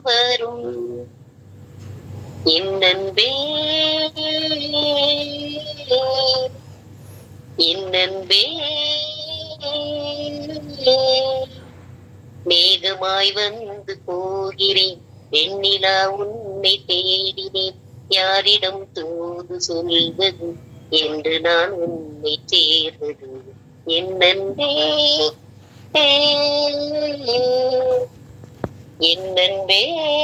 வரும் என் அன்பே என் அன்பே மேகமாய் வந்து போகிறேன் வெண்ணிலா உன்னை தேடினேன் யாரிடம் தூது சொல்வது என்று நான் உன்னை சேர்வது என் அன்பே என் அன்பே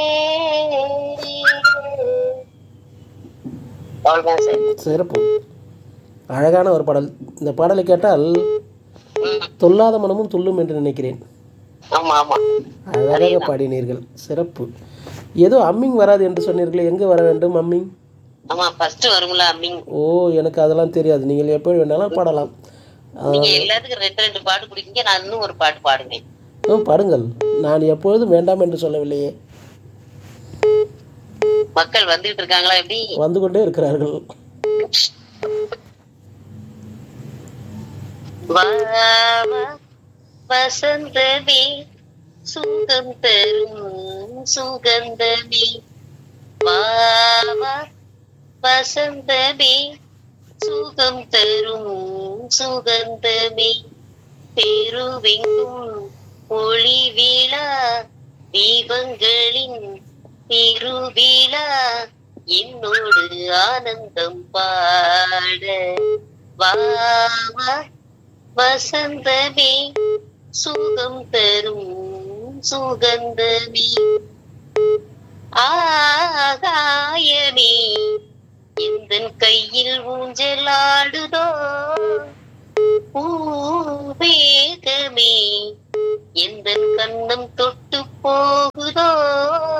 அவ்வளவுதான் சார் சிறப்பு அழகான ஒரு பாடல் இந்த பாடலை கேட்டால் ம், தொல்லாத மனமும் துள்ளும் என்று நினைக்கிறேன் ஆமா ஆமா அழகாக பாடினீர்கள் சிறப்பு ஏதோ அம்மிங் வராது என்று சொன்னீர்களே எங்கே வர வேண்டும் அம்மிங் ஆமா ஃபர்ஸ்ட் வரும்ல அம்மிங் ஓ எனக்கு அதெல்லாம் தெரியாது நீங்கள் எப்படி வேணாலும் பாடலாம் நீங்க எல்லாத்துக்கும் ரெண்டு ரெண்டு பாட்டு குடிக்கீங்க நான் இன்னும் ஒரு பாட்டு பாடுவேன் ஆ, பாடுங்கள் நான் எப்பொழுதும் வேண்டாம் என்று சொல்லவில்லையே மக்கள் வந்துகிட்டு இருக்காங்களா எப்படி வந்து கொண்டே இருக்கிறார்கள் வா, வா, வசந்தமே சுகம் தரும் சுகந்தமே வா, வா, வசந்தமே சுகம் தரும் சுகந்தமே தெருவெங்கும் ஒளி விழா தீபங்களின் திருவிழா என்னோடு ஆனந்தம் பாட வா வா, வசந்தமே சுகம் தரும் சுகந்தமே ஆகாயமே எந்த கையில் ஊஞ்சலாடுதோ பூவேகமே எந்த கண்ணம் தொட்டு போகுதோ